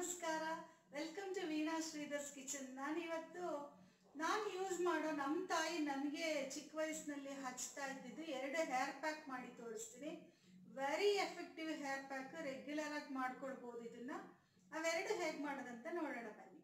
ನಮಸ್ಕಾರ welcome to Veena Sridhar's kitchen ನಾನು ಇವತ್ತು ನಾನು ಯೂಸ್ ಮಾಡೋ ನಮ್ಮ ತಾಯಿ ನನಗೆ ಚಿಕ್ಕ ವಯಸ್ಸಿನಲ್ಲಿ ಹಚ್ತಾ ಇದ್ದಿದ್ದು ಎರಡು ಹೇರ್ ಪ್ಯಾಕ್ ಮಾಡಿ ತೋರಿಸ್ತೀನಿ very effective hair pack regular ಆಗಿ ಮಾಡ್ಕೊಳ್ಬೋದು ಇದನ್ನ ಅವೆರಡು ಹೇಗೆ ಮಾಡೋದಂತ ನೋಡೋಣ ಬನ್ನಿ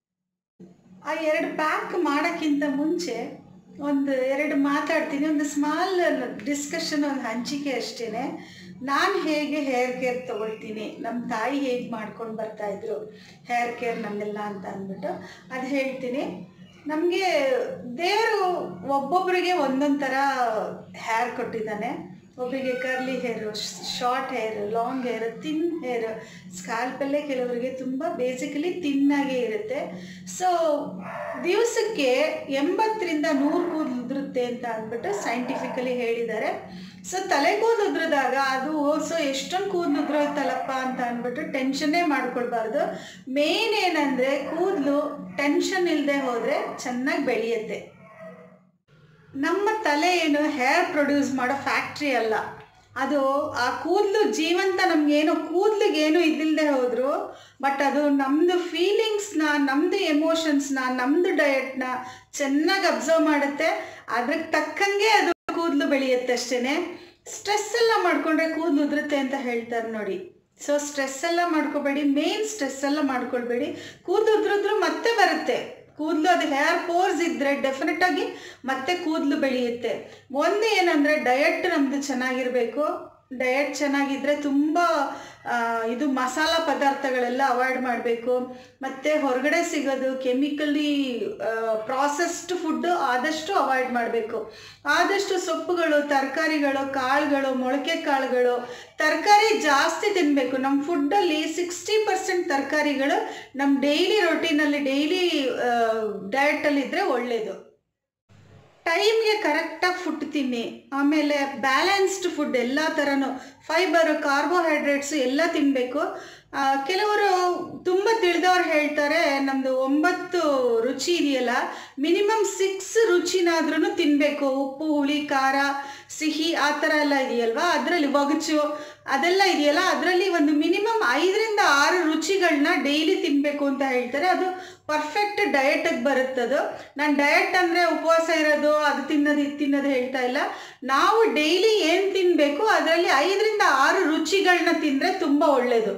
ಆ ಎರಡು ಪ್ಯಾಕ್ ಮಾಡೋಕ್ಕಿಂತ ಮುಂಚೆ ಒಂದು ಎರಡು ಮಾತಾಡ್ತೀನಿ ಒಂದು ಸ್ಮಾಲ್ ಡಿಸ್ಕಷನ್ ಒಂದು ಹಂಚಿಕೆ ಅಷ್ಟೇ ನಾನು ಹೇಗೆ ಹೇರ್ ಕೇರ್ ತಗೊಳ್ತೀನಿ ನಮ್ಮ ತಾಯಿ ಹೇಗೆ ಮಾಡ್ಕೊಂಡು ಬರ್ತಾ ಇದ್ರು ಹೇರ್ ಕೇರ್ ನಮ್ಮೆಲ್ಲ ಅಂತ ಅಂದ್ಬಿಟ್ಟು ಅದು ಹೇಳ್ತೀನಿ ನಮಗೆ ದೇವರು ಒಬ್ಬೊಬ್ಬರಿಗೆ ಒಂದೊಂದು ಥರ ಹೇರ್ ಕೊಟ್ಟಿದ್ದಾನೆ ಒಬ್ಬರಿಗೆ curly hair short hair long hair thin hair ಸ್ಕ್ಯಾಲ್ಪಲ್ಲೇ ಕೆಲವರಿಗೆ ತುಂಬ ಬೇಸಿಕಲಿ ತಿನ್ನಾಗೇ ಇರುತ್ತೆ ಸೊ ದಿವಸಕ್ಕೆ ಎಂಬತ್ತರಿಂದ ನೂರು ಕೂದಲು ಉದುರುತ್ತೆ ಅಂತ ಅಂದ್ಬಿಟ್ಟು ಸೈಂಟಿಫಿಕಲಿ ಹೇಳಿದ್ದಾರೆ ಸೊ ತಲೆ ಕೂದಲು ಉದ್ರದಾಗ ಅದು ಸೊ ಎಷ್ಟೊಂದು ಕೂದಲು ಉದುರೋಯ್ತಲ್ಲಪ್ಪ ಅಂತ ಅಂದ್ಬಿಟ್ಟು ಟೆನ್ಷನ್ನೇ ಮಾಡ್ಕೊಳ್ಬಾರ್ದು ಮೇನ್ ಏನಂದರೆ ಕೂದಲು ಟೆನ್ಷನ್ ಇಲ್ಲದೆ ಹೋದರೆ ಚೆನ್ನಾಗಿ ಬೆಳೆಯುತ್ತೆ ನಮ್ಮ ತಲೆ ಏನು ಹೇರ್ ಪ್ರೊಡ್ಯೂಸ್ ಮಾಡೋ ಫ್ಯಾಕ್ಟ್ರಿ ಅಲ್ಲ ಅದು ಆ ಕೂದಲು ಜೀವಂತ ನಮಗೇನು ಕೂದಲಿಗೇನು ಇದಿಲ್ಲದೆ ಹೋದ್ರು ಬಟ್ ಅದು ನಮ್ಮದು ಫೀಲಿಂಗ್ಸ್ನ ನಮ್ಮದು ಎಮೋಷನ್ಸ್ನ ನಮ್ಮದು ಡಯಟ್ನ ಚೆನ್ನಾಗಿ ಅಬ್ಸರ್ವ್ ಮಾಡುತ್ತೆ ಅದಕ್ಕೆ ತಕ್ಕಂಗೆ ಅದು ಕೂದಲು ಬೆಳೆಯುತ್ತೆ ಅಷ್ಟೇ ಸ್ಟ್ರೆಸ್ ಎಲ್ಲ ಮಾಡ್ಕೊಂಡ್ರೆ ಕೂದಲು ಉದುರುತ್ತೆ ಅಂತ ಹೇಳ್ತಾರೆ ನೋಡಿ ಸೊ ಸ್ಟ್ರೆಸ್ ಎಲ್ಲ ಮಾಡ್ಕೋಬೇಡಿ ಮೇನ್ ಸ್ಟ್ರೆಸ್ ಎಲ್ಲ ಮಾಡ್ಕೊಳ್ಬೇಡಿ ಕೂದಲು ಉದ್ರಿದ್ರು ಮತ್ತೆ ಬರುತ್ತೆ ಕೂದಲು ಅದು ಹೇರ್ ಪೋರ್ಸ್ ಇದ್ದರೆ ಡೆಫಿನೆಟ್ ಆಗಿ ಮತ್ತೆ ಕೂದಲು ಬೆಳೆಯುತ್ತೆ ಒಂದು ಏನಂದರೆ ಡಯಟ್ ನಮ್ಮದು ಚೆನ್ನಾಗಿರಬೇಕು ಡಯಟ್ ಚೆನ್ನಾಗಿದ್ದರೆ ತುಂಬ ಇದು ಮಸಾಲ ಪದಾರ್ಥಗಳೆಲ್ಲ ಅವಾಯ್ಡ್ ಮಾಡಬೇಕು ಮತ್ತು ಹೊರಗಡೆ ಸಿಗೋದು ಕೆಮಿಕಲಿ ಪ್ರಾಸೆಸ್ಡ್ ಫುಡ್ಡು ಆದಷ್ಟು ಅವಾಯ್ಡ್ ಮಾಡಬೇಕು ಆದಷ್ಟು ಸೊಪ್ಪುಗಳು ತರಕಾರಿಗಳು ಕಾಳುಗಳು ಮೊಳಕೆ ಕಾಳುಗಳು ತರಕಾರಿ ಜಾಸ್ತಿ ತಿನ್ನಬೇಕು ನಮ್ಮ ಫುಡ್ಡಲ್ಲಿ ಸಿಕ್ಸ್ಟಿ ಪರ್ಸೆಂಟ್ ತರಕಾರಿಗಳು ನಮ್ಮ ಡೈಲಿ ರೊಟೀನಲ್ಲಿ ಡೈಲಿ ಡಯಟಲ್ಲಿ ಇದ್ದರೆ ಒಳ್ಳೆಯದು ಟೈಮ್ಗೆ ಕರೆಕ್ಟಾಗಿ ಫುಡ್ ತಿನ್ನಿ ಆಮೇಲೆ ಬ್ಯಾಲೆನ್ಸ್ಡ್ ಫುಡ್ ಎಲ್ಲ ಥರನೂ ಫೈಬರು ಕಾರ್ಬೋಹೈಡ್ರೇಟ್ಸು ಎಲ್ಲ ತಿನ್ನಬೇಕು ಕೆಲವರು ತುಂಬ ತಿಳಿದವ್ರು ಹೇಳ್ತಾರೆ ನಮ್ಮದು ಒಂಬತ್ತು ರುಚಿ ಇದೆಯಲ್ಲ ಮಿನಿಮಮ್ ಸಿಕ್ಸ್ ರುಚಿನಾದ್ರೂ ತಿನ್ನಬೇಕು ಉಪ್ಪು ಹುಳಿ ಖಾರ ಸಿಹಿ ಆ ಥರ ಎಲ್ಲ ಇದೆಯಲ್ವಾ ಅದರಲ್ಲಿ ಒಗಚು ಅದೆಲ್ಲ ಇದೆಯಲ್ಲ ಅದರಲ್ಲಿ ಒಂದು ಮಿನಿಮಮ್ ಐದರಿಂದ ಆರು ರುಚಿಗಳನ್ನ ಡೈಲಿ ತಿನ್ನಬೇಕು ಅಂತ ಹೇಳ್ತಾರೆ ಅದು ಪರ್ಫೆಕ್ಟ್ ಡಯಟಿಗೆ ಬರುತ್ತದು ನಾನು ಡಯಟ್ ಅಂದರೆ ಉಪವಾಸ ಇರೋದು ಅದು ತಿನ್ನೋದು ಇದು ತಿನ್ನೋದು ಹೇಳ್ತಾ ಇಲ್ಲ ನಾವು ಡೈಲಿ ಏನು ತಿನ್ನಬೇಕು ಅದರಲ್ಲಿ ಐದರಿಂದ ಆರು ರುಚಿಗಳನ್ನ ತಿಂದರೆ ತುಂಬ ಒಳ್ಳೆಯದು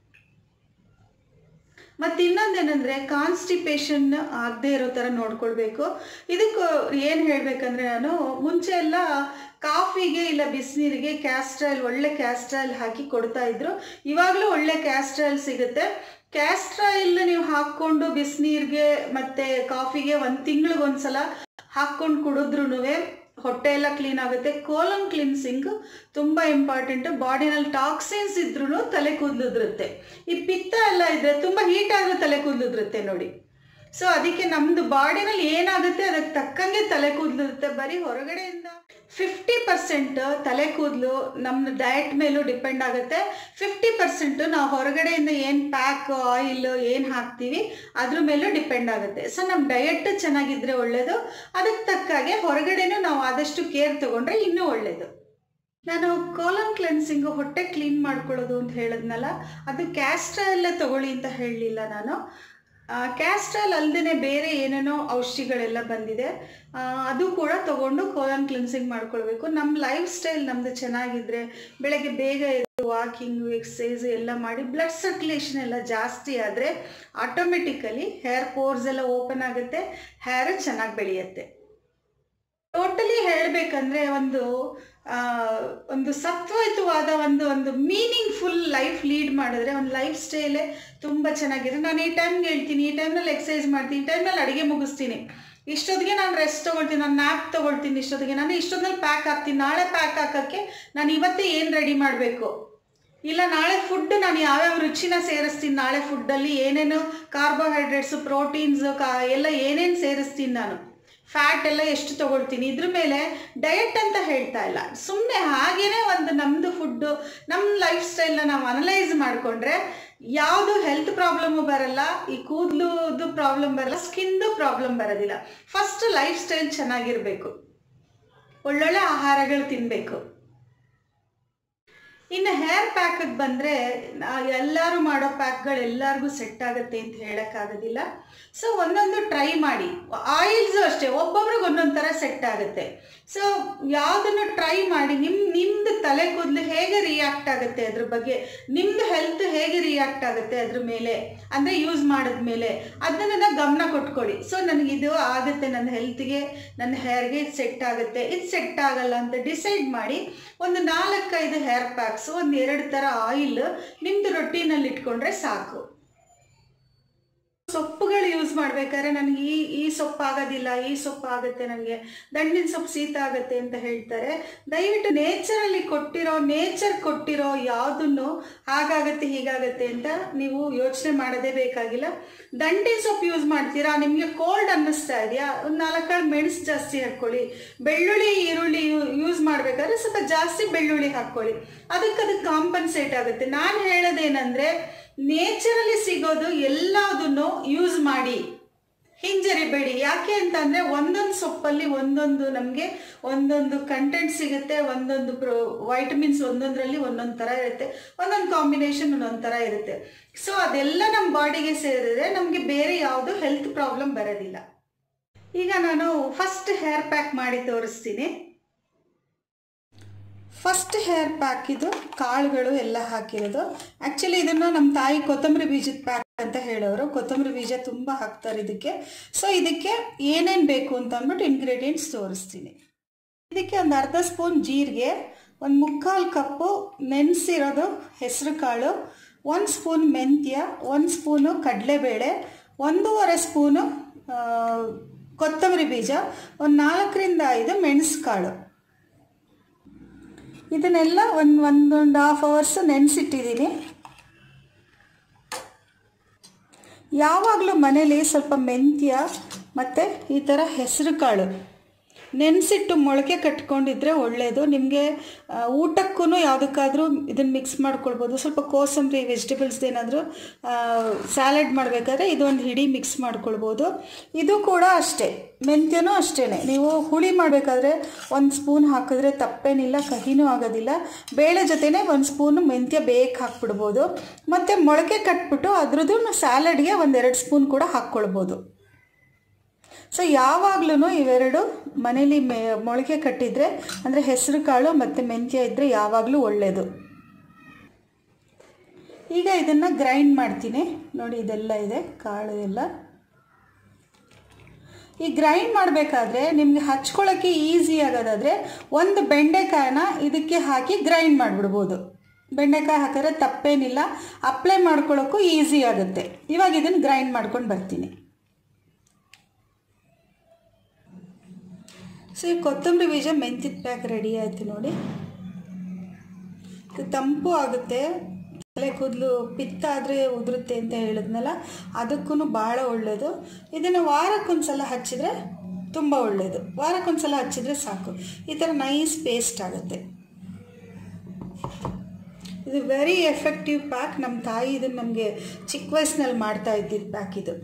ಮತ್ತು ಇನ್ನೊಂದೇನೆಂದರೆ ಕಾನ್ಸ್ಟಿಪೇಷನ್ ಆಗದೆ ಇರೋ ಥರ ನೋಡ್ಕೊಳ್ಬೇಕು ಇದಕ್ಕೆ ಏನು ಹೇಳಬೇಕಂದ್ರೆ ನಾನು ಮುಂಚೆ ಎಲ್ಲ ಕಾಫಿಗೆ ಇಲ್ಲ ಬಿಸಿನೀರಿಗೆ ಕ್ಯಾಸ್ಟ್ರೈಲ್ ಒಳ್ಳೆ ಕ್ಯಾಸ್ಟ್ರೈಲ್ ಹಾಕಿ ಕೊಡ್ತಾ ಇದ್ರು ಇವಾಗಲೂ ಒಳ್ಳೆ ಕ್ಯಾಸ್ಟ್ರೈಲ್ ಸಿಗುತ್ತೆ ಕ್ಯಾಸ್ಟ್ರೈಲ್ ನೀವು ಹಾಕ್ಕೊಂಡು ಬಿಸಿನೀರಿಗೆ ಮತ್ತು ಕಾಫಿಗೆ ಒಂದು ತಿಂಗಳಿಗೊಂದ್ಸಲ ಹಾಕ್ಕೊಂಡು ಕುಡಿದ್ರೂ ಹೊಟ್ಟೆ ಎಲ್ಲ ಕ್ಲೀನ್ ಆಗುತ್ತೆ ಕೋಲಮ್ ಕ್ಲಿನ್ಸಿಂಗ್ ತುಂಬ ಇಂಪಾರ್ಟೆಂಟು ಬಾಡಿನಲ್ಲಿ ಟಾಕ್ಸಿನ್ಸ್ ಇದ್ರೂ ತಲೆ ಕೂದಲುದ್ರುತ್ತೆ ಈ ಪಿತ್ತ ಎಲ್ಲ ಇದ್ರೆ ತುಂಬ ಹೀಟ್ ಆದರೂ ತಲೆ ಕೂದಲುದ್ರುತ್ತೆ ನೋಡಿ ಸೊ ಅದಕ್ಕೆ ನಮ್ಮದು ಬಾಡಿನಲ್ಲಿ ಏನಾಗುತ್ತೆ ಅದಕ್ಕೆ ತಕ್ಕಂಗೆ ತಲೆ ಕೂದಲಿರುತ್ತೆ ಬರೀ ಹೊರಗಡೆಯಿಂದ ಫಿಫ್ಟಿ ಪರ್ಸೆಂಟ್ ತಲೆ ಕೂದಲು ನಮ್ಮ ಡಯಟ್ ಮೇಲೂ ಡಿಪೆಂಡ್ ಆಗುತ್ತೆ ಫಿಫ್ಟಿ ಪರ್ಸೆಂಟು ನಾವು ಹೊರಗಡೆಯಿಂದ ಏನು ಪ್ಯಾಕ್ ಆಯಿಲ್ ಏನು ಹಾಕ್ತೀವಿ ಅದ್ರ ಮೇಲೂ ಡಿಪೆಂಡ್ ಆಗುತ್ತೆ ಸೊ ನಮ್ಮ ಡಯಟ್ ಚೆನ್ನಾಗಿದ್ದರೆ ಒಳ್ಳೆಯದು ಅದಕ್ಕೆ ತಕ್ಕಾಗೆ ಹೊರಗಡೆನೂ ನಾವು ಆದಷ್ಟು ಕೇರ್ ತೊಗೊಂಡ್ರೆ ಇನ್ನೂ ಒಳ್ಳೆಯದು ನಾನು ಕೋಲನ್ ಕ್ಲೆನ್ಸಿಂಗು ಹೊಟ್ಟೆ ಕ್ಲೀನ್ ಮಾಡ್ಕೊಳ್ಳೋದು ಅಂತ ಹೇಳಿದ್ನಲ್ಲ ಅದು ಕ್ಯಾಸ್ಟ್ರಲ್ಲೇ ತಗೊಳ್ಳಿ ಅಂತ ಹೇಳಲಿಲ್ಲ ನಾನು ಕ್ಯಾಸ್ಟ್ರಲ್ ಅಲ್ಲದೆ ಬೇರೆ ಏನೇನೋ ಔಷಧಿಗಳೆಲ್ಲ ಬಂದಿದೆ ಅದು ಕೂಡ ತಗೊಂಡು ಕೋಲನ್ ಕ್ಲಿನ್ಸಿಂಗ್ ಮಾಡ್ಕೊಳ್ಬೇಕು ನಮ್ಮ ಲೈಫ್ ಸ್ಟೈಲ್ ನಮ್ಮದು ಚೆನ್ನಾಗಿದ್ದರೆ ಬೆಳಗ್ಗೆ ಬೇಗ ಎದ್ದು ವಾಕಿಂಗು ಎಕ್ಸಸೈಸ್ ಎಲ್ಲ ಮಾಡಿ ಬ್ಲಡ್ ಸರ್ಕ್ಯುಲೇಷನ್ ಎಲ್ಲ ಜಾಸ್ತಿ ಆದರೆ ಆಟೋಮೆಟಿಕಲಿ ಹೇರ್ ಪೋರ್ಸ್ ಎಲ್ಲ ಓಪನ್ ಆಗುತ್ತೆ ಹೇರ್ ಚೆನ್ನಾಗಿ ಬೆಳೆಯುತ್ತೆ ಟೋಟಲಿ ಹೇಳಬೇಕಂದ್ರೆ ಒಂದು ಒಂದು ಸತ್ವಯುತವಾದ ಒಂದು ಒಂದು ಮೀನಿಂಗ್ಫುಲ್ ಲೈಫ್ ಲೀಡ್ ಮಾಡಿದ್ರೆ ಒಂದು ಲೈಫ್ ಸ್ಟೈಲೇ ತುಂಬ ಚೆನ್ನಾಗಿದೆ ನಾನು ಈ ಟೈಮ್ಗೆ ಹೇಳ್ತೀನಿ ಈ ಟೈಮ್ನಲ್ಲಿ ಎಕ್ಸಸೈಸ್ ಮಾಡ್ತೀನಿ ಈ ಟೈಮ್ನಲ್ಲಿ ಅಡುಗೆ ಮುಗಿಸ್ತೀನಿ ಇಷ್ಟೊತ್ತಿಗೆ ನಾನು ರೆಸ್ಟ್ ತೊಗೊಳ್ತೀನಿ ನಾನು ನ್ಯಾಪ್ ತೊಗೊಳ್ತೀನಿ ಇಷ್ಟೊತ್ತಿಗೆ ನಾನು ಇಷ್ಟೊತ್ತಿನಲ್ಲಿ ಪ್ಯಾಕ್ ಹಾಕ್ತೀನಿ ನಾಳೆ ಪ್ಯಾಕ್ ಹಾಕೋಕ್ಕೆ ನಾನು ಇವತ್ತೇ ಏನು ರೆಡಿ ಮಾಡಬೇಕು ಇಲ್ಲ ನಾಳೆ ಫುಡ್ ನಾನು ಯಾವ್ಯಾವ ರುಚಿನ ಸೇರಿಸ್ತೀನಿ ನಾಳೆ ಫುಡ್ಡಲ್ಲಿ ಏನೇನು ಕಾರ್ಬೋಹೈಡ್ರೇಟ್ಸು ಪ್ರೋಟೀನ್ಸು ಕಾ ಎಲ್ಲ ಏನೇನು ಸೇರಿಸ್ತೀನಿ ನಾನು ಫ್ಯಾಟ್ ಎಲ್ಲ ಎಷ್ಟು ತೊಗೊಳ್ತೀನಿ ಇದ್ರ ಮೇಲೆ ಡಯಟ್ ಅಂತ ಹೇಳ್ತಾ ಇಲ್ಲ ಸುಮ್ಮನೆ ಹಾಗೇನೆ ಒಂದು ನಮ್ಮದು ಫುಡ್ಡು ನಮ್ಮ ಲೈಫ್ ಸ್ಟೈಲ್ನ ನಾವು ಅನಲೈಸ್ ಮಾಡಿಕೊಂಡ್ರೆ ಯಾವುದು ಹೆಲ್ತ್ ಪ್ರಾಬ್ಲಮ್ಮು ಬರಲ್ಲ ಈ ಕೂದಲುದು ಪ್ರಾಬ್ಲಮ್ ಬರಲ್ಲ ಸ್ಕಿನ್ದು ಪ್ರಾಬ್ಲಮ್ ಬರೋದಿಲ್ಲ ಫಸ್ಟ್ ಲೈಫ್ ಸ್ಟೈಲ್ ಚೆನ್ನಾಗಿರಬೇಕು ಒಳ್ಳೊಳ್ಳೆ ಆಹಾರಗಳು ತಿನ್ನಬೇಕು ಇನ್ನು ಹೇರ್ ಪ್ಯಾಕಿಗೆ ಬಂದರೆ ಎಲ್ಲರೂ ಮಾಡೋ ಪ್ಯಾಕ್ಗಳು ಎಲ್ಲರಿಗೂ ಸೆಟ್ ಆಗುತ್ತೆ ಅಂತ ಹೇಳೋಕ್ಕಾಗೋದಿಲ್ಲ ಸೊ ಒಂದೊಂದು ಟ್ರೈ ಮಾಡಿ ಆಯಿಲ್ಸು ಅಷ್ಟೇ ಒಬ್ಬೊಬ್ರಿಗೆ ಒಂದೊಂದು ಥರ ಸೆಟ್ ಆಗುತ್ತೆ ಸೊ ಯಾವುದನ್ನು ಟ್ರೈ ಮಾಡಿ ನಿಮ್ಮ ನಿಮ್ಮದು ತಲೆ ಕೂದಲು ಹೇಗೆ ರಿಯಾಕ್ಟ್ ಆಗುತ್ತೆ ಅದ್ರ ಬಗ್ಗೆ ನಿಮ್ಮದು ಹೆಲ್ತ್ ಹೇಗೆ ರಿಯಾಕ್ಟ್ ಆಗುತ್ತೆ ಅದ್ರ ಮೇಲೆ ಅಂದರೆ ಯೂಸ್ ಮಾಡಿದ್ಮೇಲೆ ಅದನ್ನ ಗಮನ ಕೊಟ್ಕೊಳ್ಳಿ ಸೊ ನನಗಿದು ಆಗುತ್ತೆ ನನ್ನ ಹೆಲ್ತ್ಗೆ ನನ್ನ ಹೇರ್ಗೆ ಇದು ಸೆಟ್ ಆಗುತ್ತೆ ಇದು ಸೆಟ್ ಆಗಲ್ಲ ಅಂತ ಡಿಸೈಡ್ ಮಾಡಿ ಒಂದು ನಾಲ್ಕೈದು ಹೇರ್ ಪ್ಯಾಕ್ಸು ಒಂದು ಎರಡು ಥರ ಆಯಿಲ್ ನಿಮ್ಮದು ರೊಟ್ಟಿನಲ್ಲಿ ಇಟ್ಕೊಂಡ್ರೆ ಸಾಕು ಸೊಪ್ಪುಗಳು ಯೂಸ್ ಮಾಡ್ಬೇಕಾದ್ರೆ ನನಗೆ ಈ ಈ ಸೊಪ್ಪು ಆಗೋದಿಲ್ಲ ಈ ಸೊಪ್ಪು ಆಗುತ್ತೆ ನನಗೆ ದಂಡಿನ ಸೊಪ್ಪು ಶೀತ ಆಗುತ್ತೆ ಅಂತ ಹೇಳ್ತಾರೆ ದಯವಿಟ್ಟು ನೇಚರಲ್ಲಿ ಕೊಟ್ಟಿರೋ ನೇಚರ್ ಕೊಟ್ಟಿರೋ ಯಾವುದನ್ನು ಹಾಗಾಗತ್ತೆ ಹೀಗಾಗತ್ತೆ ಅಂತ ನೀವು ಯೋಚನೆ ಮಾಡೋದೇ ಬೇಕಾಗಿಲ್ಲ ದಂಡಿನ ಸೊಪ್ಪು ಯೂಸ್ ಮಾಡ್ತೀರಾ ನಿಮಗೆ ಕೋಲ್ಡ್ ಅನ್ನಿಸ್ತಾ ಇದೆಯಾ ಒಂದು ನಾಲ್ಕಾಳು ಮೆಣಸು ಜಾಸ್ತಿ ಹಾಕ್ಕೊಳ್ಳಿ ಬೆಳ್ಳುಳ್ಳಿ ಈರುಳ್ಳಿ ಯೂಸ್ ಮಾಡಬೇಕಾದ್ರೆ ಸ್ವಲ್ಪ ಜಾಸ್ತಿ ಬೆಳ್ಳುಳ್ಳಿ ಹಾಕ್ಕೊಳ್ಳಿ ಅದಕ್ಕೆ ಅದಕ್ಕೆ ಕಾಂಪನ್ಸೇಟ್ ಆಗುತ್ತೆ ನಾನು ಹೇಳೋದೇನೆಂದರೆ ನೇಚರಲ್ಲಿ ಸಿಗೋದು ಎಲ್ಲದನ್ನು ಯೂಸ್ ಮಾಡಿ ಹಿಂಜರಿಬೇಡಿ ಯಾಕೆ ಅಂತಂದರೆ ಒಂದೊಂದು ಸೊಪ್ಪಲ್ಲಿ ಒಂದೊಂದು ನಮಗೆ ಒಂದೊಂದು ಕಂಟೆಂಟ್ ಸಿಗುತ್ತೆ ಒಂದೊಂದು ಪ್ರೋ ವೈಟಮಿನ್ಸ್ ಒಂದೊಂದರಲ್ಲಿ ಒಂದೊಂದು ಥರ ಇರುತ್ತೆ ಒಂದೊಂದು ಕಾಂಬಿನೇಷನ್ ಒಂದೊಂದು ಥರ ಇರುತ್ತೆ ಸೊ ಅದೆಲ್ಲ ನಮ್ಮ ಬಾಡಿಗೆ ಸೇರಿದ್ರೆ ನಮಗೆ ಬೇರೆ ಯಾವುದು ಹೆಲ್ತ್ ಪ್ರಾಬ್ಲಮ್ ಬರೋದಿಲ್ಲ ಈಗ ನಾನು ಫಸ್ಟ್ ಹೇರ್ ಪ್ಯಾಕ್ ಮಾಡಿ ತೋರಿಸ್ತೀನಿ ಫಸ್ಟ್ ಹೇರ್ ಪ್ಯಾಕ್ ಇದು ಕಾಳುಗಳು ಎಲ್ಲ ಹಾಕಿರೋದು ಆ್ಯಕ್ಚುಲಿ ಇದನ್ನು ನಮ್ಮ ತಾಯಿ ಕೊತ್ತಂಬರಿ ಬೀಜದ ಪ್ಯಾಕ್ ಅಂತ ಹೇಳೋರು ಕೊತ್ತಂಬರಿ ಬೀಜ ತುಂಬ ಹಾಕ್ತಾರೆ ಇದಕ್ಕೆ ಸೊ ಇದಕ್ಕೆ ಏನೇನು ಬೇಕು ಅಂತ ಅಂದ್ಬಿಟ್ಟು ಇಂಗ್ರೀಡಿಯೆಂಟ್ಸ್ ತೋರಿಸ್ತೀನಿ ಇದಕ್ಕೆ ಒಂದು ಅರ್ಧ ಸ್ಪೂನ್ ಜೀರಿಗೆ ಒಂದು ಮುಕ್ಕಾಲು ಕಪ್ಪು ನೆನೆಸಿರೋದು ಹೆಸರು ಕಾಳು ಒಂದು ಸ್ಪೂನ್ ಮೆಂತ್ಯ ಒಂದು ಸ್ಪೂನು ಕಡಲೆಬೇಳೆ ಒಂದೂವರೆ ಸ್ಪೂನು ಕೊತ್ತಂಬರಿ ಬೀಜ ಒಂದು ನಾಲ್ಕರಿಂದ ಐದು ಮೆಣಸು ಕಾಳು ಇದನ್ನೆಲ್ಲ ಒಂದು ಒಂದೊಂದು ಹಾಫ್ ಅವರ್ಸ್ ನೆನೆಸಿಟ್ಟಿದ್ದೀನಿ ಯಾವಾಗಲೂ ಮನೇಲಿ ಸ್ವಲ್ಪ ಮೆಂತ್ಯ ಮತ್ತು ಈ ಥರ ಹೆಸರು ಕಾಳು ನೆನೆಸಿಟ್ಟು ಮೊಳಕೆ ಕಟ್ಕೊಂಡಿದ್ರೆ ಒಳ್ಳೆಯದು ನಿಮಗೆ ಊಟಕ್ಕೂ ಯಾವುದಕ್ಕಾದರೂ ಇದನ್ನು ಮಿಕ್ಸ್ ಮಾಡ್ಕೊಳ್ಬೋದು ಸ್ವಲ್ಪ ಕೋಸಂಬರಿ ವೆಜಿಟೇಬಲ್ಸ್ ಏನಾದರೂ ಸ್ಯಾಲಡ್ ಮಾಡಬೇಕಾದ್ರೆ ಇದೊಂದು ಹಿಡಿ ಮಿಕ್ಸ್ ಮಾಡ್ಕೊಳ್ಬೋದು ಇದು ಕೂಡ ಅಷ್ಟೇ ಮೆಂತ್ಯನೂ ಅಷ್ಟೇ ನೀವು ಹುಳಿ ಮಾಡಬೇಕಾದ್ರೆ ಒಂದು ಸ್ಪೂನ್ ಹಾಕಿದ್ರೆ ತಪ್ಪೇನಿಲ್ಲ ಕಹಿನೂ ಆಗೋದಿಲ್ಲ ಬೇಳೆ ಜೊತೆನೇ ಒಂದು ಸ್ಪೂನು ಮೆಂತ್ಯ ಬೇಕು ಹಾಕ್ಬಿಡ್ಬೋದು ಮತ್ತು ಮೊಳಕೆ ಕಟ್ಬಿಟ್ಟು ಅದ್ರದ್ದು ಸ್ಯಾಲಡ್ಗೆ ಒಂದೆರಡು ಸ್ಪೂನ್ ಕೂಡ ಹಾಕ್ಕೊಳ್ಬೋದು ಸೊ ಯಾವಾಗ್ಲೂ ಇವೆರಡು ಮನೇಲಿ ಮೆ ಮೊಳಕೆ ಕಟ್ಟಿದರೆ ಅಂದರೆ ಹೆಸರು ಕಾಳು ಮತ್ತು ಮೆಂತ್ಯ ಇದ್ದರೆ ಯಾವಾಗಲೂ ಒಳ್ಳೆಯದು ಈಗ ಇದನ್ನು ಗ್ರೈಂಡ್ ಮಾಡ್ತೀನಿ ನೋಡಿ ಇದೆಲ್ಲ ಇದೆ ಕಾಳು ಎಲ್ಲ ಈ ಗ್ರೈಂಡ್ ಮಾಡಬೇಕಾದ್ರೆ ನಿಮಗೆ ಹಚ್ಕೊಳ್ಳೋಕ್ಕೆ ಈಸಿ ಆಗೋದಾದರೆ ಒಂದು ಬೆಂಡೆಕಾಯನ್ನ ಇದಕ್ಕೆ ಹಾಕಿ ಗ್ರೈಂಡ್ ಮಾಡಿಬಿಡ್ಬೋದು ಬೆಂಡೆಕಾಯಿ ಹಾಕಿದ್ರೆ ತಪ್ಪೇನಿಲ್ಲ ಅಪ್ಲೈ ಮಾಡ್ಕೊಳ್ಳೋಕ್ಕೂ ಈಸಿ ಆಗುತ್ತೆ ಇವಾಗ ಇದನ್ನು ಗ್ರೈಂಡ್ ಮಾಡ್ಕೊಂಡು ಬರ್ತೀನಿ ಸೊ ಈ ಕೊತ್ತಂಬರಿ ಬೀಜ ಮೆಂತ್ಯದ ಪ್ಯಾಕ್ ರೆಡಿ ಆಯಿತು ನೋಡಿ ಇದು ತಂಪು ಆಗುತ್ತೆ ತಲೆ ಕೂದಲು ಪಿತ್ತ ಆದರೆ ಉದುರುತ್ತೆ ಅಂತ ಹೇಳಿದ್ನಲ್ಲ ಅದಕ್ಕೂ ಭಾಳ ಒಳ್ಳೆಯದು ಇದನ್ನು ವಾರಕ್ಕೊಂದ್ಸಲ ಹಚ್ಚಿದ್ರೆ ತುಂಬ ಒಳ್ಳೆಯದು ವಾರಕ್ಕೊಂದ್ಸಲ ಹಚ್ಚಿದ್ರೆ ಸಾಕು ಈ ಥರ ನೈಸ್ ಪೇಸ್ಟ್ ಆಗುತ್ತೆ ಇದು ವೆರಿ ಎಫೆಕ್ಟಿವ್ ಪ್ಯಾಕ್ ನಮ್ಮ ತಾಯಿ ಇದನ್ನು ನಮಗೆ ಚಿಕ್ಕ ವಯಸ್ಸಿನಲ್ಲಿ ಮಾಡ್ತಾ ಇದ್ದಿದ್ದು ಪ್ಯಾಕ್ ಇದು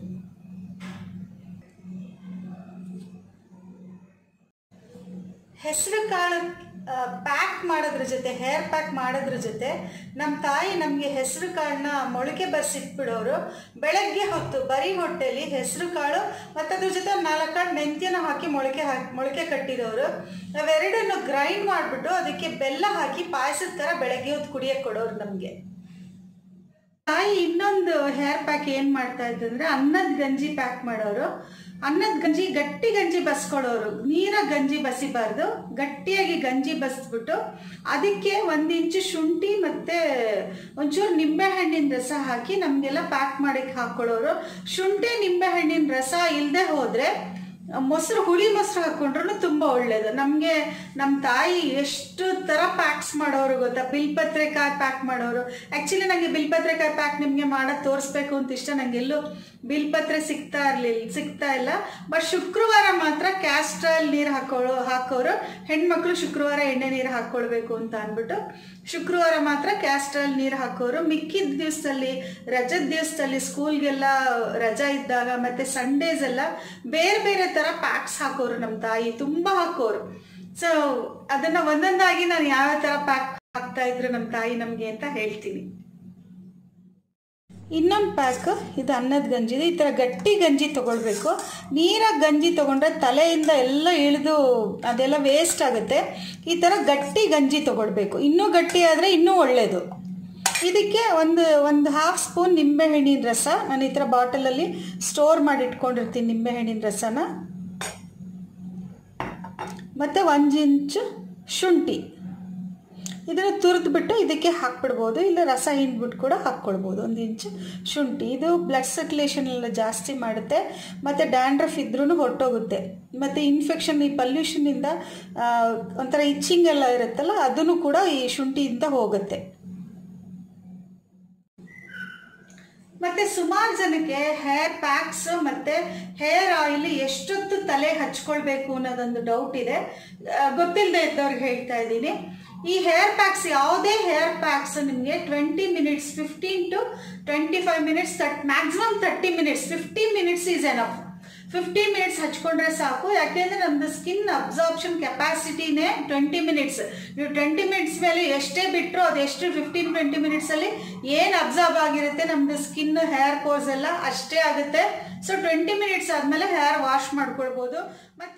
ಹೆಸರು ಕಾಳು ಪ್ಯಾಕ್ ಮಾಡೋದ್ರ ಜೊತೆ ಹೇರ್ ಪ್ಯಾಕ್ ಮಾಡೋದ್ರ ಜೊತೆ ನಮ್ಮ ತಾಯಿ ನಮಗೆ ಹೆಸರು ಕಾಳನ್ನ ಮೊಳಕೆ ಬರ್ಸಿಟ್ಬಿಡೋರು ಬೆಳಗ್ಗೆ ಹೊತ್ತು ಬರೀ ಹೊಟ್ಟೆಲಿ ಹೆಸರು ಕಾಳು ಮತ್ತು ಅದ್ರ ಜೊತೆ ನಾಲ್ಕು ಕಾಳು ಮೆಂತ್ಯನ ಹಾಕಿ ಮೊಳಕೆ ಹಾಕಿ ಮೊಳಕೆ ಕಟ್ಟಿರೋರು ಅವೆರಡನ್ನು ಗ್ರೈಂಡ್ ಮಾಡಿಬಿಟ್ಟು ಅದಕ್ಕೆ ಬೆಲ್ಲ ಹಾಕಿ ಪಾಯಸದ ಥರ ಬೆಳಗ್ಗೆ ಹೊತ್ತು ಕುಡಿಯೋಕ್ಕೆ ಕೊಡೋರು ನಮಗೆ ತಾಯಿ ಇನ್ನೊಂದು ಹೇರ್ ಪ್ಯಾಕ್ ಏನು ಮಾಡ್ತಾ ಇದ್ದಂದ್ರೆ ಅನ್ನದ ಗಂಜಿ ಪ್ಯಾಕ್ ಮಾಡೋರು ಅನ್ನದ ಗಂಜಿ ಗಟ್ಟಿ ಗಂಜಿ ಬಸ್ಕೊಳ್ಳೋರು ನೀರ ಗಂಜಿ ಬಸಿಬಾರ್ದು ಗಟ್ಟಿಯಾಗಿ ಗಂಜಿ ಬಸ್ಬಿಟ್ಟು ಅದಕ್ಕೆ ಒಂದು ಇಂಚು ಶುಂಠಿ ಮತ್ತು ಒಂಚೂರು ನಿಂಬೆಹಣ್ಣಿನ ರಸ ಹಾಕಿ ನಮಗೆಲ್ಲ ಪ್ಯಾಕ್ ಮಾಡಕ್ಕೆ ಹಾಕ್ಕೊಳ್ಳೋರು ಶುಂಠಿ ನಿಂಬೆಹಣ್ಣಿನ ರಸ ಇಲ್ಲದೆ ಹೋದರೆ ಮೊಸರು ಹುಳಿ ಮೊಸರು ಹಾಕ್ಕೊಂಡ್ರು ತುಂಬ ಒಳ್ಳೇದು ನಮಗೆ ನಮ್ಮ ತಾಯಿ ಎಷ್ಟು ಥರ ಪ್ಯಾಕ್ಸ್ ಮಾಡೋರು ಗೊತ್ತಾ ಬಿಲ್ಪತ್ರೆಕಾಯಿ ಪ್ಯಾಕ್ ಮಾಡೋರು ಆ್ಯಕ್ಚುಲಿ ನನಗೆ ಬಿಲ್ಪತ್ರೆಕಾಯಿ ಪ್ಯಾಕ್ ನಿಮಗೆ ಮಾಡೋದು ತೋರಿಸ್ಬೇಕು ಅಂತ ಇಷ್ಟ ನನಗೆ ಎಲ್ಲೂ ಬಿಲ್ಪತ್ರೆ ಸಿಗ್ತಾ ಇರಲಿಲ್ಲ ಸಿಗ್ತಾ ಇಲ್ಲ ಬಟ್ ಶುಕ್ರವಾರ ಮಾತ್ರ ಕ್ಯಾಸ್ಟ್ರಲ್ ನೀರು ಹಾಕೊಳ್ಳೋ ಹಾಕೋರು ಹೆಣ್ಮಕ್ಳು ಶುಕ್ರವಾರ ಎಣ್ಣೆ ನೀರು ಹಾಕ್ಕೊಳ್ಬೇಕು ಅಂತ ಅಂದ್ಬಿಟ್ಟು ಶುಕ್ರವಾರ ಮಾತ್ರ ಕ್ಯಾಸ್ಟ್ರಲ್ ನೀರು ಹಾಕೋರು ಮಿಕ್ಕಿದ ದಿವಸದಲ್ಲಿ ರಜದ ದಿವಸದಲ್ಲಿ ಸ್ಕೂಲ್ಗೆಲ್ಲ ರಜಾ ಇದ್ದಾಗ ಮತ್ತು ಸಂಡೇಸ್ ಎಲ್ಲ ಬೇರೆ ಬೇರೆ ಥರ ಪ್ಯಾಕ್ಸ್ ಹಾಕೋರು ನಮ್ಮ ತಾಯಿ ತುಂಬ ಹಾಕೋರು ಸೊ ಅದನ್ನು ಒಂದೊಂದಾಗಿ ನಾನು ಯಾವ ಥರ ಪ್ಯಾಕ್ ಹಾಕ್ತಾ ಇದ್ರು ನಮ್ಮ ತಾಯಿ ನಮಗೆ ಅಂತ ಹೇಳ್ತೀನಿ ಇನ್ನೊಂದು ಪ್ಯಾಕ್ ಇದು ಅನ್ನದ ಗಂಜಿ ಈ ಥರ ಗಟ್ಟಿ ಗಂಜಿ ತೊಗೊಳ್ಬೇಕು ನೀರಾಗಿ ಗಂಜಿ ತೊಗೊಂಡ್ರೆ ತಲೆಯಿಂದ ಎಲ್ಲ ಇಳಿದು ಅದೆಲ್ಲ ವೇಸ್ಟ್ ಆಗುತ್ತೆ ಈ ಥರ ಗಟ್ಟಿ ಗಂಜಿ ತೊಗೊಳ್ಬೇಕು ಇನ್ನೂ ಗಟ್ಟಿ ಆದರೆ ಇನ್ನೂ ಒಳ್ಳೆಯದು ಇದಕ್ಕೆ ಒಂದು ಒಂದು ಹಾಫ್ ಸ್ಪೂನ್ ನಿಂಬೆಹಣ್ಣಿನ ರಸ ನಾನು ಈ ಥರ ಬಾಟಲಲ್ಲಿ ಸ್ಟೋರ್ ಮಾಡಿ ಇಟ್ಕೊಂಡಿರ್ತೀನಿ ನಿಂಬೆಹಣ್ಣಿನ ರಸನ ಮತ್ತು ಒಂದು ಇಂಚು ಶುಂಠಿ ಇದನ್ನು ತುರಿದ್ಬಿಟ್ಟು ಇದಕ್ಕೆ ಹಾಕ್ಬಿಡ್ಬೋದು ಇಲ್ಲ ರಸ ಹಿಂಡ್ಬಿಟ್ಟು ಕೂಡ ಹಾಕ್ಕೊಳ್ಬೋದು ಒಂದು ಇಂಚು ಶುಂಠಿ ಇದು ಬ್ಲಡ್ ಸರ್ಕ್ಯುಲೇಷನ್ ಎಲ್ಲ ಜಾಸ್ತಿ ಮಾಡುತ್ತೆ ಮತ್ತು ಡ್ಯಾಂಡ್ರಫ್ ಇದ್ರೂ ಹೊರಟೋಗುತ್ತೆ ಮತ್ತು ಇನ್ಫೆಕ್ಷನ್ ಈ ಪಲ್ಯೂಷನಿಂದ ಒಂಥರ ಇಚ್ಚಿಂಗ್ ಎಲ್ಲ ಇರುತ್ತಲ್ಲ ಅದನ್ನು ಕೂಡ ಈ ಶುಂಠಿಯಿಂದ ಹೋಗುತ್ತೆ ಮತ್ತೆ ಸುಮಾರು ಜನಕ್ಕೆ ಹೇರ್ ಪ್ಯಾಕ್ಸ್ ಮತ್ತೆ ಹೇರ್ ಆಯಿಲ್ ಎಷ್ಟೊತ್ತು ತಲೆ ಹಚ್ಕೊಳ್ಬೇಕು ಅನ್ನೋದೊಂದು ಡೌಟ್ ಇದೆ ಗೊತ್ತಿಲ್ಲದೆ ಇದ್ದವ್ರಿಗೆ ಹೇಳ್ತಾ ಇದ್ದೀನಿ ಈ ಹೇರ್ ಪ್ಯಾಕ್ಸ್ ಯಾವುದೇ ಹೇರ್ ಪ್ಯಾಕ್ಸ್ ನಿಮಗೆ twenty minutes fifteen to twenty five minutes that maximum thirty minutes fifteen minutes is enough fifteen minutes ಹಚ್ಕೊಂಡ್ರೆ ಸಾಕು ಯಾಕೆಂದ್ರೆ ನಮ್ದು ಸ್ಕಿನ್ ಅಬ್ಸಾರ್ಪ್ಷನ್ ಕೆಪಾಸಿಟಿನೇ ಟ್ವೆಂಟಿ ಮಿನಿಟ್ಸ್ ನೀವು ಟ್ವೆಂಟಿ ಮಿನಿಟ್ಸ್ ಮೇಲೆ ಎಷ್ಟೇ ಬಿಟ್ಟರು ಅದೆಷ್ಟು ಫಿಫ್ಟೀನ್ ಟ್ವೆಂಟಿ ಮಿನಿಟ್ಸಲ್ಲಿ ಏನು ಅಬ್ಸಾರ್ಬ್ ಆಗಿರುತ್ತೆ ನಮ್ಮದು ಸ್ಕಿನ್ ಹೇರ್ ಕೋರ್ಸ್ ಎಲ್ಲ ಅಷ್ಟೇ ಆಗುತ್ತೆ ಸೊ ಟ್ವೆಂಟಿ ಮಿನಿಟ್ಸ್ ಆದಮೇಲೆ ಹೇರ್ ವಾಶ್ ಮಾಡ್ಕೊಳ್ಬೋದು ಮತ್ತು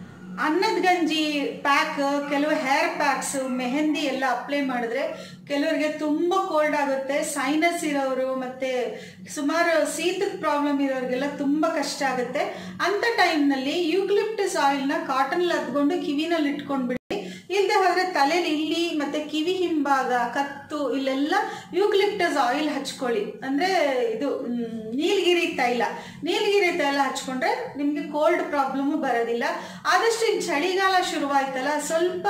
ಅನ್ನದ ಗಂಜಿ ಪ್ಯಾಕ್ ಕೆಲವು ಹೇರ್ ಪ್ಯಾಕ್ಸ್ ಮೆಹಂದಿ ಎಲ್ಲ ಅಪ್ಲೈ ಮಾಡಿದ್ರೆ ಕೆಲವರಿಗೆ ತುಂಬ ಕೋಲ್ಡ್ ಆಗುತ್ತೆ ಸೈನಸ್ ಇರೋರು ಮತ್ತು ಸುಮಾರು ಶೀತದ ಪ್ರಾಬ್ಲಮ್ ಇರೋರಿಗೆಲ್ಲ ತುಂಬ ಕಷ್ಟ ಆಗುತ್ತೆ ಅಂಥ ಟೈಮ್ನಲ್ಲಿ ಯೂಕ್ಲಿಪ್ಟಸ್ ಆಯಿಲ್ನ ಕಾಟನಲ್ಲಿ ಹತ್ಕೊಂಡು ಕಿವಿನಲ್ಲಿ ಇಟ್ಕೊಂಡ್ಬಿಡಿ ಇಲ್ಲದೆ ಹೋದರೆ ತಲೆಲಿ ಇಲ್ಲಿ ಮತ್ತು ಕಿವಿ ಹಿಂಭಾಗ ಕತ್ತು ಇಲ್ಲೆಲ್ಲ ಯೂಕ್ಲಿಪ್ಟಸ್ ಆಯಿಲ್ ಹಚ್ಕೊಳ್ಳಿ ಅಂದರೆ ಇದು ನೀಲಗಿರಿ ತೈಲ ನೀಲಗಿರಿ ತೈಲ ಹಚ್ಕೊಂಡ್ರೆ ನಿಮಗೆ ಕೋಲ್ಡ್ ಪ್ರಾಬ್ಲಮ್ಮು ಬರೋದಿಲ್ಲ ಆದಷ್ಟು ಇನ್ನು ಚಳಿಗಾಲ ಶುರುವಾಯ್ತಲ್ಲ ಸ್ವಲ್ಪ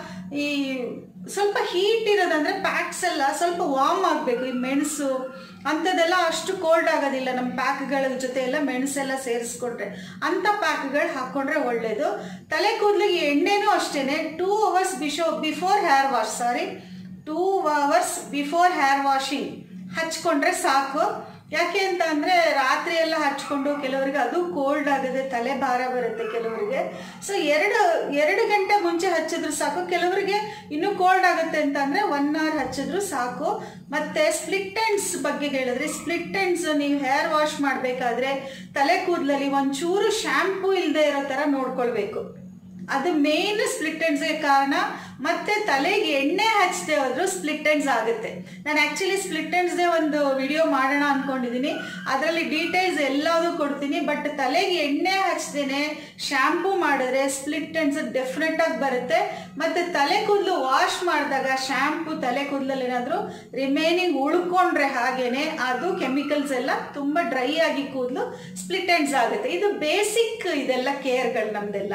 ಈ ಸ್ವಲ್ಪ ಹೀಟ್ ಇರೋದಂದ್ರೆ ಪ್ಯಾಕ್ಸ್ ಎಲ್ಲ ಸ್ವಲ್ಪ ವಾರ್ಮ್ ಆಗಬೇಕು ಈ ಮೆಣಸು ಅಂಥದ್ದೆಲ್ಲ ಅಷ್ಟು ಕೋಲ್ಡ್ ಆಗೋದಿಲ್ಲ ನಮ್ಮ ಪ್ಯಾಕ್ಗಳ ಜೊತೆ ಎಲ್ಲ ಮೆಣಸೆಲ್ಲ ಸೇರಿಸ್ಕೊಂಡ್ರೆ ಅಂಥ ಪ್ಯಾಕ್ಗಳು ಹಾಕ್ಕೊಂಡ್ರೆ ಒಳ್ಳೆಯದು ತಲೆ ಕೂದಲಿಗೆ ಎಣ್ಣೆನೂ ಅಷ್ಟೇ ಟೂ ಅವರ್ಸ್ ಬಿಶೋ before hair wash sorry two hours before hair washing ಹಚ್ಕೊಂಡ್ರೆ ಸಾಕು ಯಾಕೆ ಅಂತ ಅಂದರೆ ರಾತ್ರಿ ಎಲ್ಲ ಹಚ್ಕೊಂಡು ಕೆಲವರಿಗೆ ಅದು ಕೋಲ್ಡ್ ಆಗುತ್ತೆ ತಲೆ ಭಾರ ಬರುತ್ತೆ ಕೆಲವರಿಗೆ ಸೊ ಎರಡು ಎರಡು ಗಂಟೆ ಮುಂಚೆ ಹಚ್ಚಿದ್ರು ಸಾಕು ಕೆಲವರಿಗೆ ಇನ್ನೂ ಕೋಲ್ಡ್ ಆಗುತ್ತೆ ಅಂತ ಅಂದರೆ ಒನ್ ಅವರ್ ಹಚ್ಚಿದ್ರು ಸಾಕು ಮತ್ತು ಸ್ಪ್ಲಿಟ್ ಎಂಡ್ಸ್ ಬಗ್ಗೆ ಹೇಳಿದ್ರೆ ಸ್ಪ್ಲಿಟ್ ಎಂಡ್ಸ್ ನೀವು ಹೇರ್ ವಾಶ್ ಮಾಡಬೇಕಾದ್ರೆ ತಲೆ ಕೂದಲಲ್ಲಿ ಒಂಚೂರು ಶ್ಯಾಂಪೂ ಇಲ್ಲದೆ ಇರೋ ಥರ ನೋಡ್ಕೊಳ್ಬೇಕು ಅದು ಮೇನ್ ಸ್ಪ್ಲಿಟ್ ಎಂಡ್ಸ್ಗೆ ಕಾರಣ ಮತ್ತೆ ತಲೆಗೆ ಎಣ್ಣೆ ಹಚ್ಚದೆ ಹೋದ್ರು ಸ್ಪ್ಲಿಟ್ ಎಂಡ್ಸ್ ಆಗುತ್ತೆ ನಾನು ಆ್ಯಕ್ಚುಲಿ ಸ್ಪ್ಲಿಟ್ ಎಂಡ್ಸ್ದೇ ಒಂದು ವಿಡಿಯೋ ಮಾಡೋಣ ಅಂದ್ಕೊಂಡಿದ್ದೀನಿ ಅದರಲ್ಲಿ ಡೀಟೇಲ್ಸ್ ಎಲ್ಲದೂ ಕೊಡ್ತೀನಿ ಬಟ್ ತಲೆಗೆ ಎಣ್ಣೆ ಹಚ್ಚದೇನೆ ಶ್ಯಾಂಪೂ ಮಾಡಿದ್ರೆ ಸ್ಪ್ಲಿಟ್ ಎಂಡ್ಸ್ ಡೆಫಿನೆಟ್ ಆಗಿ ಬರುತ್ತೆ ಮತ್ತು ತಲೆ ಕೂದಲು ವಾಶ್ ಮಾಡಿದಾಗ ಶ್ಯಾಂಪೂ ತಲೆ ಕೂದಲಲ್ಲಿ ಏನಾದರೂ ರಿಮೈನಿಂಗ್ ಉಳ್ಕೊಂಡ್ರೆ ಹಾಗೇನೆ ಅದು ಕೆಮಿಕಲ್ಸ್ ಎಲ್ಲ ತುಂಬ ಡ್ರೈ ಆಗಿ ಕೂದಲು ಸ್ಪ್ಲಿಟ್ ಎಂಡ್ಸ್ ಆಗುತ್ತೆ ಇದು ಬೇಸಿಕ್ ಇದೆಲ್ಲ ಕೇರ್ಗಳು ನಮ್ದೆಲ್ಲ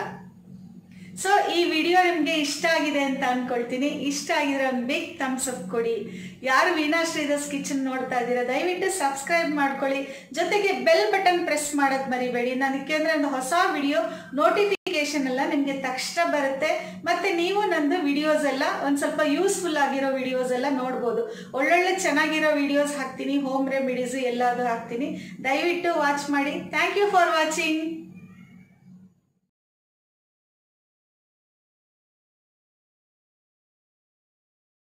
ಸೊ ಈ ವಿಡಿಯೋ ನಿಮಗೆ ಇಷ್ಟ ಆಗಿದೆ ಅಂತ ಅನ್ಕೊಳ್ತೀನಿ ಇಷ್ಟ ಆಗಿದ್ರೆ ಒಂದು ಬಿಗ್ ಥಮ್ಸ್ ಅಪ್ ಕೊಡಿ ಯಾರು ವೀಣಾ ಶ್ರೀಧರ್ಸ್ ಕಿಚನ್ ನೋಡ್ತಾ ಇದ್ದೀರಾ ದಯವಿಟ್ಟು ಸಬ್ಸ್ಕ್ರೈಬ್ ಮಾಡ್ಕೊಳ್ಳಿ ಜೊತೆಗೆ ಬೆಲ್ ಬಟನ್ ಪ್ರೆಸ್ ಮಾಡೋದು ಮರಿಬೇಡಿ ನನಗೆ ಅಂದರೆ ಒಂದು ಹೊಸ ವಿಡಿಯೋ ನೋಟಿಫಿಕೇಶನ್ ಎಲ್ಲ ನಿಮಗೆ ತಕ್ಷಣ ಬರುತ್ತೆ ಮತ್ತು ನೀವು ನಂದು ವಿಡಿಯೋಸ್ ಎಲ್ಲ ಒಂದು ಸ್ವಲ್ಪ ಯೂಸ್ಫುಲ್ ಆಗಿರೋ ವಿಡಿಯೋಸ್ ಎಲ್ಲ ನೋಡ್ಬೋದು ಒಳ್ಳೊಳ್ಳೆ ಚೆನ್ನಾಗಿರೋ ವಿಡಿಯೋಸ್ ಹಾಕ್ತೀನಿ ಹೋಮ್ ರೆಮಿಡೀಸು ಎಲ್ಲಾದರೂ ಹಾಕ್ತೀನಿ ದಯವಿಟ್ಟು ವಾಚ್ ಮಾಡಿ ಥ್ಯಾಂಕ್ ಯು ಫಾರ್ ವಾಚಿಂಗ್